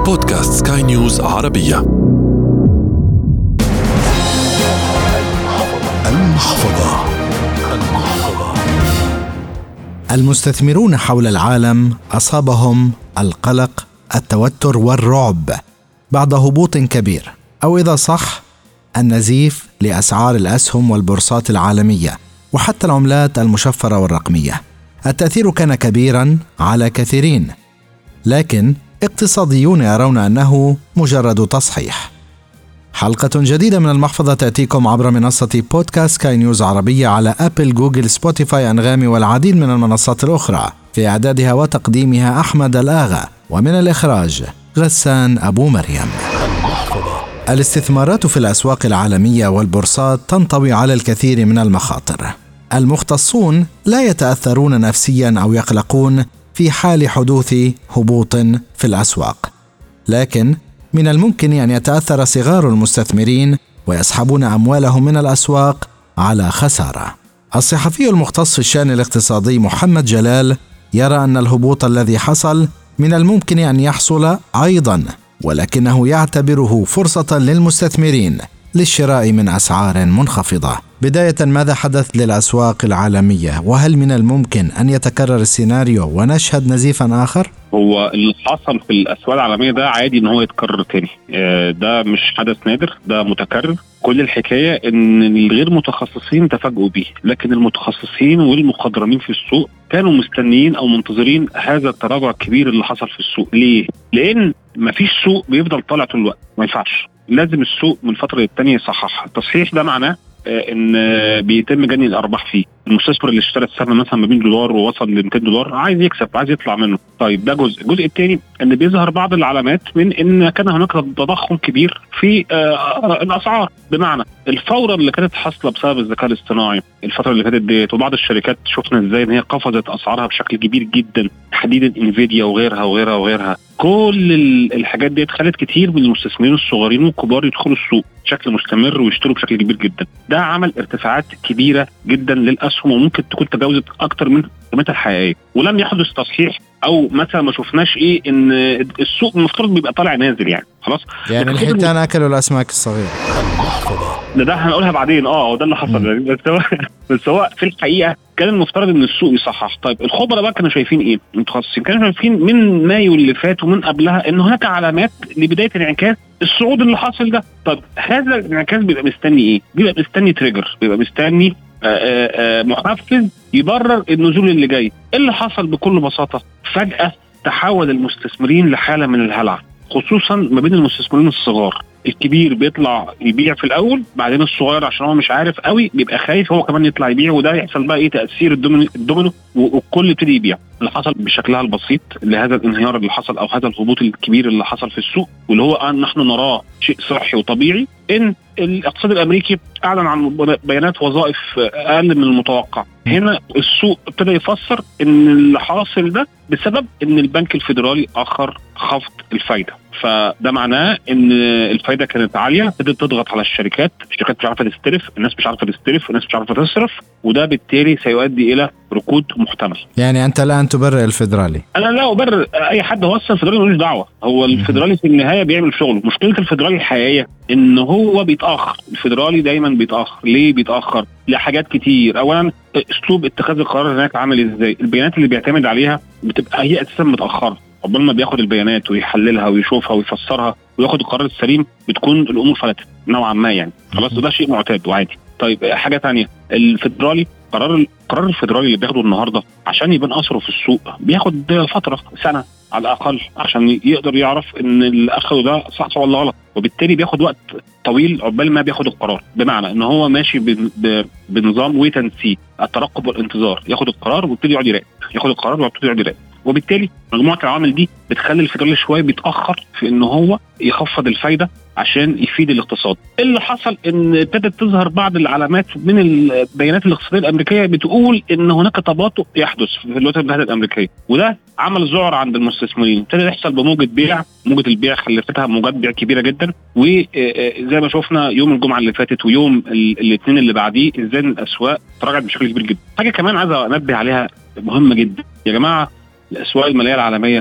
بودكاست سكاي نيوز عربية المحفظة المحفظة المستثمرون حول العالم اصابهم القلق التوتر والرعب بعد هبوط كبير او اذا صح النزيف لاسعار الاسهم والبورصات العالميه وحتى العملات المشفره والرقميه التاثير كان كبيرا على كثيرين لكن اقتصاديون يرون انه مجرد تصحيح حلقة جديدة من المحفظة تأتيكم عبر منصة بودكاست كاي نيوز عربية على أبل جوجل سبوتيفاي أنغامي والعديد من المنصات الأخرى في إعدادها وتقديمها أحمد الآغا ومن الإخراج غسان أبو مريم الاستثمارات في الأسواق العالمية والبورصات تنطوي على الكثير من المخاطر المختصون لا يتأثرون نفسيا أو يقلقون في حال حدوث هبوط في الأسواق لكن من الممكن ان يتاثر صغار المستثمرين ويسحبون اموالهم من الاسواق على خساره. الصحفي المختص في الشان الاقتصادي محمد جلال يرى ان الهبوط الذي حصل من الممكن ان يحصل ايضا ولكنه يعتبره فرصه للمستثمرين للشراء من اسعار منخفضه. بدايه ماذا حدث للاسواق العالميه وهل من الممكن ان يتكرر السيناريو ونشهد نزيفا اخر؟ هو اللي حصل في الاسواق العالميه ده عادي ان هو يتكرر تاني آه، ده مش حدث نادر ده متكرر كل الحكايه ان الغير متخصصين تفاجئوا بيه لكن المتخصصين والمخضرمين في السوق كانوا مستنيين او منتظرين هذا التراجع الكبير اللي حصل في السوق ليه لان مفيش سوق بيفضل طالع طول الوقت ما ينفعش لازم السوق من فتره للتانيه يصحح التصحيح ده معناه آه، ان آه، بيتم جني الارباح فيه المستثمر اللي اشترى السهم مثلا ب 100 دولار ووصل ل 200 دولار عايز يكسب عايز يطلع منه طيب ده جزء الجزء الثاني ان بيظهر بعض العلامات من ان كان هناك تضخم كبير في آه، الاسعار بمعنى الفوره اللي كانت حاصله بسبب الذكاء الاصطناعي الفتره اللي فاتت ديت وبعض الشركات شفنا ازاي ان هي قفزت اسعارها بشكل كبير جدا تحديدا انفيديا وغيرها وغيرها وغيرها كل ال- الحاجات ديت خلت كتير من المستثمرين الصغيرين والكبار يدخلوا السوق بشكل مستمر ويشتروا بشكل كبير جدا ده عمل ارتفاعات كبيره جدا للاسهم وممكن تكون تجاوزت اكتر من قيمتها الحقيقيه ولم يحدث تصحيح او مثلا ما شفناش ايه ان السوق المفترض بيبقى طالع نازل يعني خلاص يعني لكن الحيتان اكلوا الاسماك الصغيره. ده ده هنقولها بعدين اه وده اللي حصل يعني بس هو بس هو في الحقيقه كان المفترض ان السوق يصحح طيب الخبراء بقى كانوا شايفين ايه المتخصصين كانوا شايفين من مايو اللي فات ومن قبلها ان هناك علامات لبدايه انعكاس الصعود اللي حاصل ده طب هذا الانعكاس بيبقى مستني ايه بيبقى مستني تريجر بيبقى مستني آه، آه، آه، محفز يبرر النزول اللي جاي إيه اللي حصل بكل بساطه فجاه تحول المستثمرين لحاله من الهلع خصوصا ما بين المستثمرين الصغار الكبير بيطلع يبيع في الاول بعدين الصغير عشان هو مش عارف قوي بيبقى خايف هو كمان يطلع يبيع وده يحصل بقى ايه تاثير الدومينو الدومينو و- والكل يبتدي يبيع اللي حصل بشكلها البسيط لهذا الانهيار اللي حصل او هذا الهبوط الكبير اللي حصل في السوق واللي هو أن نحن نراه شيء صحي وطبيعي ان الاقتصاد الامريكي اعلن عن بيانات وظائف اقل من المتوقع هنا السوق ابتدى يفسر ان اللي حاصل ده بسبب ان البنك الفيدرالي اخر خفض الفايده فده معناه ان الفايده كانت عاليه ابتدت تضغط على الشركات الشركات مش عارفه تستلف الناس مش عارفه تستلف الناس مش عارفه تصرف وده بالتالي سيؤدي الى ركود محتمل يعني انت الان تبرئ الفيدرالي. انا لا ابرر اي حد هو اصلا الفيدرالي ملوش دعوه هو الفيدرالي في النهايه بيعمل شغله مشكله الفيدرالي الحقيقيه ان هو بيتاخر الفيدرالي دايما بيتاخر ليه بيتاخر لحاجات كتير اولا اسلوب اتخاذ القرار هناك عامل ازاي البيانات اللي بيعتمد عليها بتبقى هي اساسا متاخره قبل ما بياخد البيانات ويحللها ويشوفها ويفسرها وياخد القرار السليم بتكون الامور فلتت نوعا ما يعني خلاص وده شيء معتاد وعادي طيب حاجه تانية الفيدرالي قرار القرار الفيدرالي اللي بياخده النهارده عشان يبان اثره في السوق بياخد فتره سنه على الاقل عشان يقدر يعرف ان اللي اخده ده صح ولا غلط وبالتالي بياخد وقت طويل عقبال ما بياخد القرار بمعنى ان هو ماشي ب- ب- بنظام ويت اند سي الترقب والانتظار ياخد القرار ويبتدي يقعد يراقب ياخد القرار ويبتدي يقعد يراقب وبالتالي مجموعه العوامل دي بتخلي الفيدرالي شويه بيتاخر في ان هو يخفض الفايده عشان يفيد الاقتصاد اللي حصل ان ابتدت تظهر بعض العلامات من البيانات الاقتصاديه الامريكيه بتقول ان هناك تباطؤ يحدث في الولايات المتحده الامريكيه وده عمل ذعر عند المستثمرين ابتدى يحصل بموجه بيع موجه البيع خلفتها موجات بيع كبيره جدا وزي ما شفنا يوم الجمعه اللي فاتت ويوم الاثنين اللي بعديه ازاي إن الاسواق تراجعت بشكل كبير جدا حاجه كمان عايز انبه عليها مهمه جدا يا جماعه الاسواق الماليه العالميه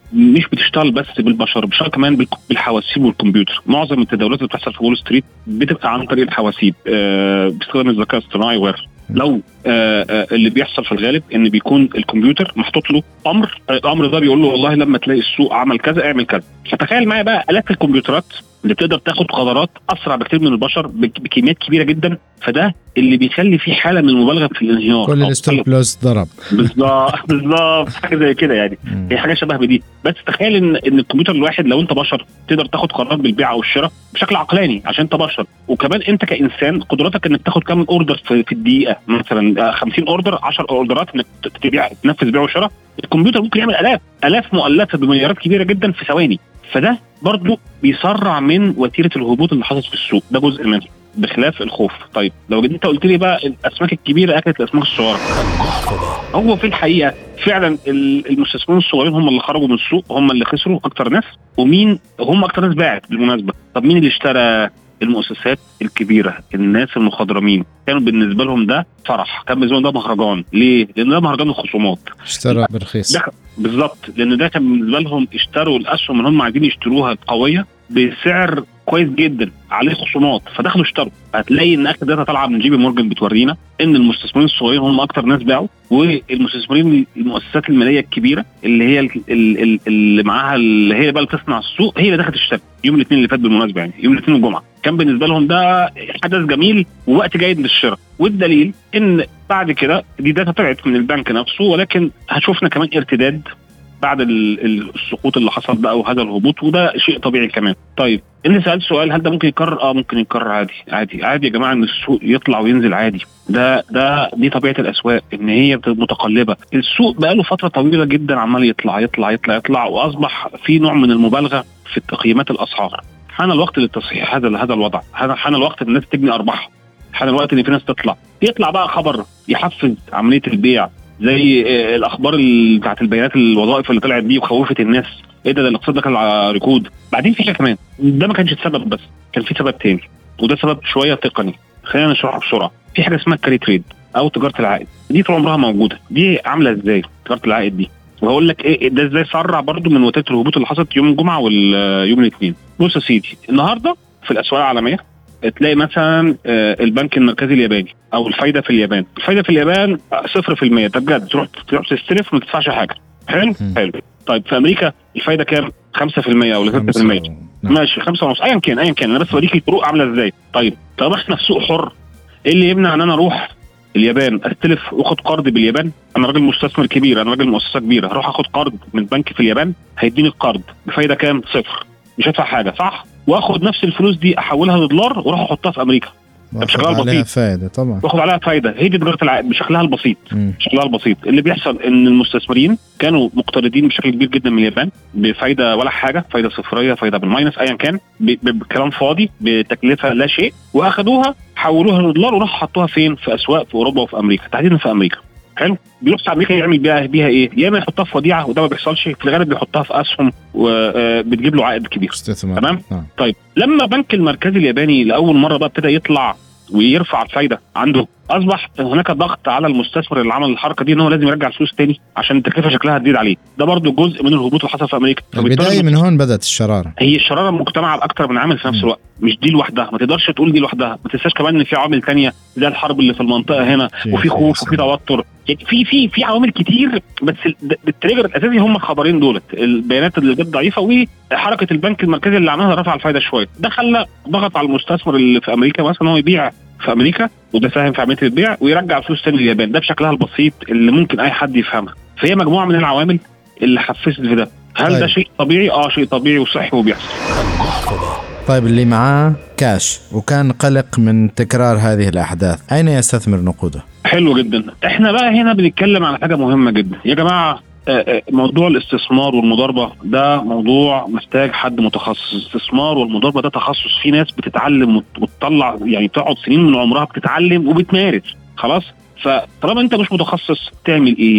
مش بتشتغل بس بالبشر بتشتغل كمان بالك- بالحواسيب والكمبيوتر معظم التداولات اللي بتحصل في وول ستريت بتبقى عن طريق الحواسيب آه باستخدام الذكاء الاصطناعي وغيره لو آه آه اللي بيحصل في الغالب ان بيكون الكمبيوتر محطوط له امر آه، الامر ده بيقول له والله لما تلاقي السوق عمل كذا اعمل كذا فتخيل معايا بقى الاف الكمبيوترات اللي بتقدر تاخد قرارات اسرع بكتير من البشر بك- بكميات كبيره جدا فده اللي بيخلي في حاله من المبالغه في الانهيار كل أو الستوب لوس ضرب بالظبط بالظبط حاجه زي كده يعني مم. هي حاجه شبه بدي بس تخيل ان ان الكمبيوتر الواحد لو انت بشر تقدر تاخد قرارات بالبيع او الشراء بشكل عقلاني عشان انت بشر وكمان انت كانسان قدرتك انك تاخد كام اوردر في, في الدقيقه مثلا آه، 50 اوردر 10 اوردرات انك ت- تبيع تنفذ بيع وشراء الكمبيوتر ممكن يعمل الاف الاف مؤلفه بمليارات كبيره جدا في ثواني فده برضه بيسرع من وتيره الهبوط اللي حصلت في السوق ده جزء منه بخلاف الخوف طيب لو انت قلت لي بقى الاسماك الكبيره اكلت الاسماك الصغيره المحفظة هو في الحقيقه فعلا ال- المستثمرين الصغيرين هم اللي خرجوا من السوق هم اللي خسروا اكتر ناس ومين هم اكتر ناس باعت بالمناسبه طب مين اللي اشترى المؤسسات الكبيره الناس المخضرمين كانوا بالنسبه لهم ده فرح كان بالنسبه لهم ده مهرجان ليه لان ده مهرجان الخصومات اشترى برخيص ده بالظبط لان ده كان بالنسبه لهم اشتروا الاسهم اللي هم عايزين يشتروها قويه بسعر كويس جدا عليه خصومات فدخلوا اشتروا هتلاقي ان اخر داتا طالعه من جي بي مورجان بتورينا ان المستثمرين الصغيرين هم اكتر ناس باعوا والمستثمرين المؤسسات الماليه الكبيره اللي هي ال- ال- ال- اللي معاها اللي هي بقى اللي تصنع السوق هي اللي دخلت تشتري يوم الاثنين اللي فات بالمناسبه يعني يوم الاثنين والجمعه كان بالنسبه لهم ده حدث جميل ووقت جيد للشراء والدليل ان بعد كده دي داتا طلعت من البنك نفسه ولكن هشوفنا كمان ارتداد بعد ال- ال- السقوط اللي حصل ده او هذا الهبوط وده شيء طبيعي كمان طيب انت سالت سؤال هل ده ممكن يتكرر اه ممكن يتكرر عادي عادي عادي يا جماعه ان السوق يطلع وينزل عادي ده ده دي طبيعه الاسواق ان هي بتبقى متقلبه السوق بقاله فتره طويله جدا عمال يطلع يطلع يطلع يطلع واصبح في نوع من المبالغه في تقييمات الاسعار حان الوقت للتصحيح هذا هذا الوضع حان حان الوقت ان الناس تجني ارباحها حان الوقت ان في ناس تطلع يطلع بقى خبر يحفز عمليه البيع زي آه، الاخبار ال- بتاعت البيانات الوظائف اللي طلعت دي وخوفت الناس ايه ده ده الاقتصاد دخل على ركود بعدين في حاجه كمان ده ما كانش السبب بس كان في سبب تاني وده سبب شويه تقني خلينا نشرحه بسرعه في حاجه اسمها كاري تريد او تجاره العائد دي طول عمرها موجوده دي عامله ازاي تجاره العائد دي وهقول لك ايه ده ازاي سرع برضو من وتيره الهبوط اللي حصلت يوم الجمعه واليوم الاثنين بص يا سيدي النهارده في الاسواق العالميه تلاقي مثلا آه، البنك المركزي الياباني او الفايده في اليابان الفايده في اليابان آه، 0% طب بجد تروح تروح تستلف ما تدفعش حاجه حلو مم. حلو طيب في امريكا الفايده كام 5% او 6% خمسة و- نعم. ماشي خمسة ونص ايا كان ايا كان انا بس بوريك الفروق عامله ازاي طيب طالما احنا في سوق حر ايه اللي يمنع ان انا اروح اليابان استلف واخد قرض باليابان انا راجل مستثمر كبير انا راجل مؤسسه كبيره هروح اخد قرض من بنك في اليابان هيديني القرض بفايده كام صفر مش هدفع حاجه صح واخد نفس الفلوس دي احولها لدولار واروح احطها في امريكا واخد بشكل عليها بسيط. فائده طبعا واخد عليها فايده هي دي تجاره العائد بشكلها البسيط مم. بشكلها البسيط اللي بيحصل ان المستثمرين كانوا مقترضين بشكل كبير جدا من اليابان بفايده ولا حاجه فايده صفريه فايده بالماينس ايا كان ب- ب- بكلام فاضي بتكلفه لا شيء واخدوها حولوها لدولار وراحوا حطوها فين في اسواق في اوروبا وفي امريكا تحديدا في امريكا حلو بيروح في امريكا يعمل بيها بيها ايه؟ يا اما يحطها في وديعه وده ما بيحصلش في الغالب بيحطها في اسهم وبتجيب له عائد كبير استثمار تمام. نعم طيب لما بنك المركزي الياباني لاول مره بقى ابتدى يطلع ويرفع الفايده عنده اصبح هناك ضغط على المستثمر اللي عمل الحركه دي ان هو لازم يرجع الفلوس تاني عشان التكلفه شكلها هتزيد عليه ده برضو جزء من الهبوط اللي حصل في امريكا فبالتالي البدايه من هون بدات الشراره هي الشراره مجتمعه باكثر من عامل في نفس مم. الوقت مش دي لوحدها ما تقدرش تقول دي لوحدها ما تنساش كمان ان في عوامل تانية زي الحرب اللي في المنطقه هنا شيء وفي خوف كويس. وفي توتر يعني في في في عوامل كتير بس ال- التريجر الاساسي هم الخبرين دولت البيانات اللي جت ضعيفه وحركه البنك المركزي اللي عملها رفع الفايده شويه ده خلى ضغط على المستثمر اللي في امريكا مثلا هو يبيع في امريكا وده ساهم في عمليه البيع ويرجع فلوس تاني لليابان ده بشكلها البسيط اللي ممكن اي حد يفهمها فهي مجموعه من العوامل اللي حفزت في ده هل طيب. ده شيء طبيعي اه شيء طبيعي وصحي وبيحصل المحفظة طيب اللي معاه كاش وكان قلق من تكرار هذه الاحداث اين يستثمر نقوده حلو جدا احنا بقى هنا بنتكلم على حاجه مهمه جدا يا جماعه آه، آه، موضوع الاستثمار والمضاربه ده موضوع محتاج حد متخصص الاستثمار والمضاربه ده تخصص في ناس بتتعلم وت- وتطلع يعني تقعد سنين من عمرها بتتعلم وبتمارس خلاص فطالما انت مش متخصص تعمل ايه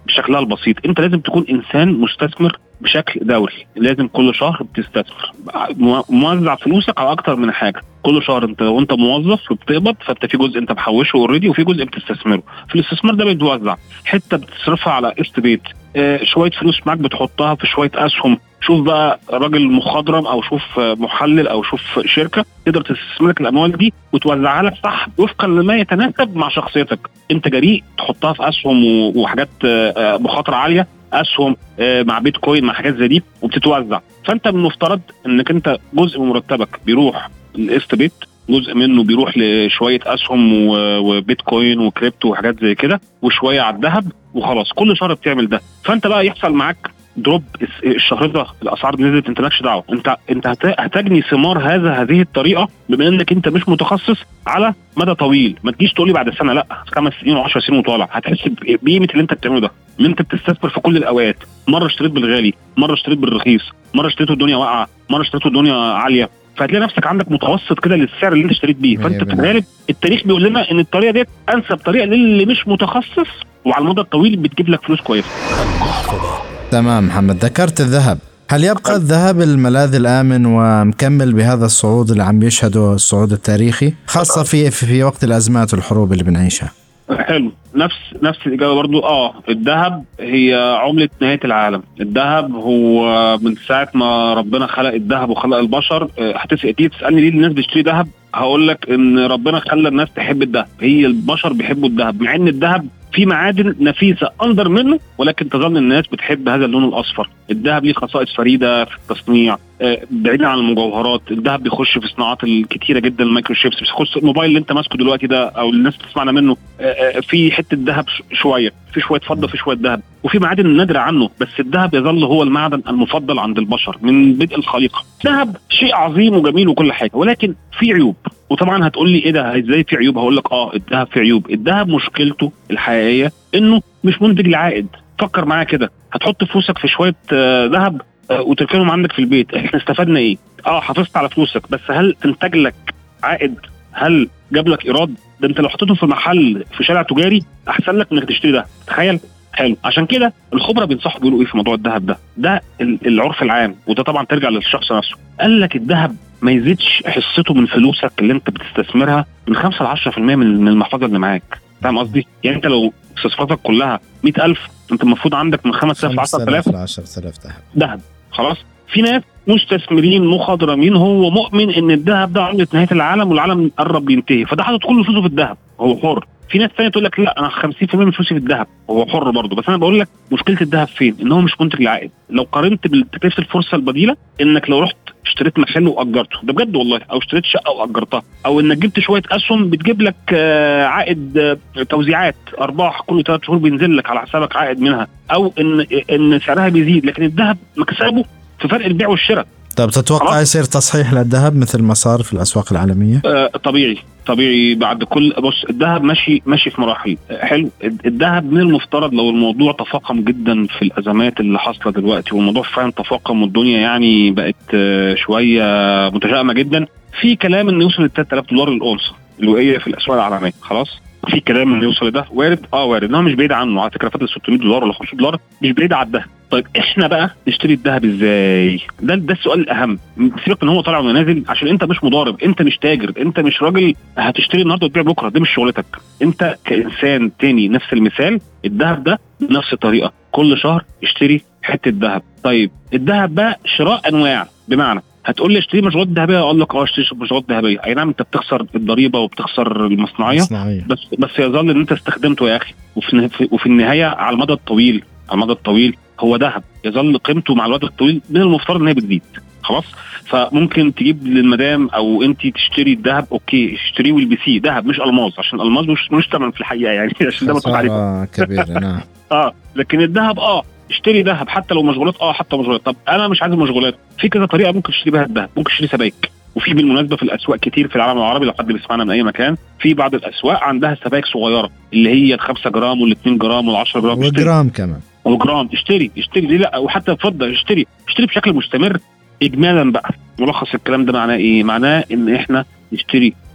بشكلها البسيط انت لازم تكون انسان مستثمر بشكل دوري لازم كل شهر بتستثمر مو- موزع فلوسك على اكتر من حاجه كل شهر انت لو انت موظف وبتقبض فانت في جزء انت محوشه اوريدي وفي جزء بتستثمره في الاستثمار ده بيتوزع حته بتصرفها على قسط بيت آه، شويه فلوس معاك بتحطها في شويه اسهم شوف بقى راجل مخضرم او شوف آه، محلل او شوف شركه تقدر تستثمر لك الاموال دي وتوزعها لك صح وفقا لما يتناسب مع شخصيتك انت جريء تحطها في اسهم و- وحاجات آه، آه، مخاطره عاليه اسهم آه، مع بيتكوين مع حاجات زي دي وبتتوزع فانت من المفترض انك انت جزء من مرتبك بيروح لقسط بيت جزء منه بيروح لشويه اسهم و- وبيتكوين وكريبتو وحاجات زي كده وشويه على الذهب وخلاص كل شهر بتعمل ده فانت بقى يحصل معاك دروب الس- الشهر ده الاسعار نزلت انت مالكش دعوه انت انت هت- هتجني ثمار هذا هذه الطريقه بما انك انت مش متخصص على مدى طويل ما تجيش تقول لي بعد سنه لا خمس سنين و10 سنين وطالع هتحس ب- بقيمه اللي انت بتعمله ده ان انت بتستثمر في كل الاوقات مره اشتريت بالغالي مره اشتريت بالرخيص مره اشتريته الدنيا واقعه مره اشتريته الدنيا عاليه فهتلاقي نفسك عندك متوسط كده للسعر اللي انت اشتريت بيه مية فانت في بالمية. الغالب التاريخ بيقول لنا ان الطريقه ديت انسب طريقه للي مش متخصص وعلى المدى الطويل بتجيب لك فلوس كويسه المحفظة تمام محمد ذكرت الذهب هل يبقى الذهب الملاذ الآمن ومكمل بهذا الصعود اللي عم يشهده الصعود التاريخي خاصة في في, في وقت الأزمات والحروب اللي بنعيشها حلو نفس نفس الاجابه برضو اه الذهب هي عمله نهايه العالم الذهب هو من ساعه ما ربنا خلق الذهب وخلق البشر آه، هتسال تيجي تسالني ليه الناس بتشتري ذهب هقول لك ان ربنا خلى الناس تحب الذهب هي البشر بيحبوا الذهب مع ان الذهب في معادن نفيسه اندر منه ولكن تظل الناس بتحب هذا اللون الاصفر الذهب ليه خصائص فريده في التصنيع آه، بعيدا عن المجوهرات الذهب بيخش في صناعات الكتيره جدا المايكرو شيبس بيخش الموبايل اللي انت ماسكه دلوقتي ده او الناس بتسمعنا منه آه، آه، في حته ذهب ش- شويه في شويه فضه في شويه ذهب وفي معادن نادره عنه بس الذهب يظل هو المعدن المفضل عند البشر من بدء الخليقه الذهب شيء عظيم وجميل وكل حاجه ولكن في عيوب وطبعا هتقول لي ايه ده ازاي في عيوب هقول لك اه الذهب في عيوب الذهب مشكلته الحقيقيه انه مش منتج لعائد فكر معايا كده هتحط فلوسك في شويه آه، ذهب آه، وتركنهم عندك في البيت احنا استفدنا ايه اه حافظت على فلوسك بس هل انتج لك عائد هل جاب لك ايراد ده انت لو حطيتهم في محل في شارع تجاري احسن لك انك تشتري ده تخيل حلو عشان كده الخبراء بينصحوا بيقولوا ايه في موضوع الذهب ده ده ال- العرف العام وده طبعا ترجع للشخص نفسه قال لك الذهب ما يزيدش حصته من فلوسك اللي انت بتستثمرها من 5 ل 10% من من المحفظه اللي معاك فاهم قصدي يعني انت لو استثماراتك كلها 100000 انت المفروض قرب من 5000 ل 10000 ل 10000 ذهب ذهب خلاص في ناس مستثمرين مخضرمين هو مؤمن ان الذهب ده عمله نهايه العالم والعالم قرب ينتهي فده حاطط كل فلوسه في الذهب هو حر في ناس ثانيه تقول لك لا انا 50% من فلوسي في الذهب هو حر برضه بس انا بقول لك مشكله الذهب فين ان هو مش منتج لعائد لو قارنت بتكلفه الفرصه البديله انك لو رحت اشتريت محل واجرته ده بجد والله او اشتريت شقه واجرتها او انك جبت شويه اسهم بتجيب لك آه، عائد آه، توزيعات ارباح كل ثلاث شهور بينزل لك على حسابك عائد منها او ان ان سعرها بيزيد لكن الذهب مكسبه في فرق البيع والشراء طب تتوقع خلاص. يصير تصحيح للذهب مثل ما صار في الأسواق العالمية آه طبيعي طبيعي بعد كل بص الذهب ماشي ماشي في مراحل آه، حلو الذهب من المفترض لو الموضوع تفاقم جدا في الازمات اللي حاصله دلوقتي والموضوع فعلا تفاقم والدنيا يعني بقت آه، شويه متشائمه جدا في كلام انه يوصل ل 3000 دولار الاونصه الوقيه في الاسواق العالميه خلاص في كلام انه يوصل لده وارد اه وارد انما مش بعيد عنه على فكره فضل 600 دولار ولا 500 دولار مش بعيد عن الذهب طيب احنا بقى نشتري الذهب ازاي؟ ده ده السؤال الاهم سيبك ان هو طالع ونازل عشان انت مش مضارب انت مش تاجر انت مش راجل هتشتري النهارده وتبيع بكره دي مش شغلتك انت كانسان تاني نفس المثال الذهب ده بنفس الطريقه كل شهر اشتري حته ذهب طيب الذهب بقى شراء انواع بمعنى هتقول لي اشتري مشروبات ذهبيه اقول لك اه اشتري مشروبات ذهبيه اي نعم انت بتخسر الضريبه وبتخسر المصنعيه صناعية بس بس يظل ان انت استخدمته يا اخي وفي وفي النهايه على المدى الطويل على المدى الطويل هو ذهب يظل قيمته مع الوقت الطويل من المفترض ان هي بتزيد خلاص فممكن تجيب للمدام او انت تشتري الذهب اوكي اشتريه والبسيه ذهب مش الماظ عشان الماظ مش مش ثمن في الحقيقه يعني عشان ده متفق عليه خسارة كبيرة نعم اه لكن الذهب اه اشتري ذهب حتى لو مشغولات اه حتى مشغولات طب انا مش عايز مشغولات في كذا طريقه ممكن تشتري بيها الذهب ممكن تشتري سبائك وفي بالمناسبه في الاسواق كتير في العالم العربي لو حد بيسمعنا من اي مكان في بعض الاسواق عندها سبائك صغيره اللي هي ال 5 جرام وال 2 جرام وال 10 جرام اشتري وجرام كمان وجرام اشتري اشتري ليه لا وحتى فضه اشتري اشتري بشكل مستمر اجمالا بقى ملخص الكلام ده معناه ايه؟ معناه ان احنا نشتري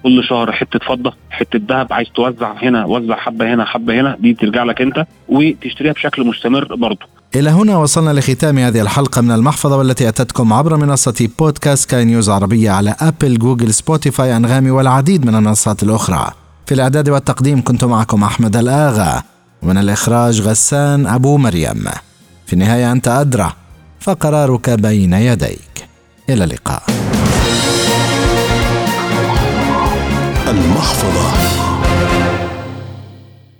كل شهر حته فضه حته ذهب عايز توزع هنا وزع حبه هنا حبه هنا دي ترجع لك انت وتشتريها بشكل مستمر برضه إلى هنا وصلنا لختام هذه الحلقة من المحفظة والتي أتتكم عبر منصة بودكاست كاي نيوز عربية على أبل جوجل سبوتيفاي أنغامي والعديد من المنصات الأخرى في الإعداد والتقديم كنت معكم أحمد الآغا ومن الإخراج غسان أبو مريم في النهاية أنت أدرى فقرارك بين يديك إلى اللقاء المحفظة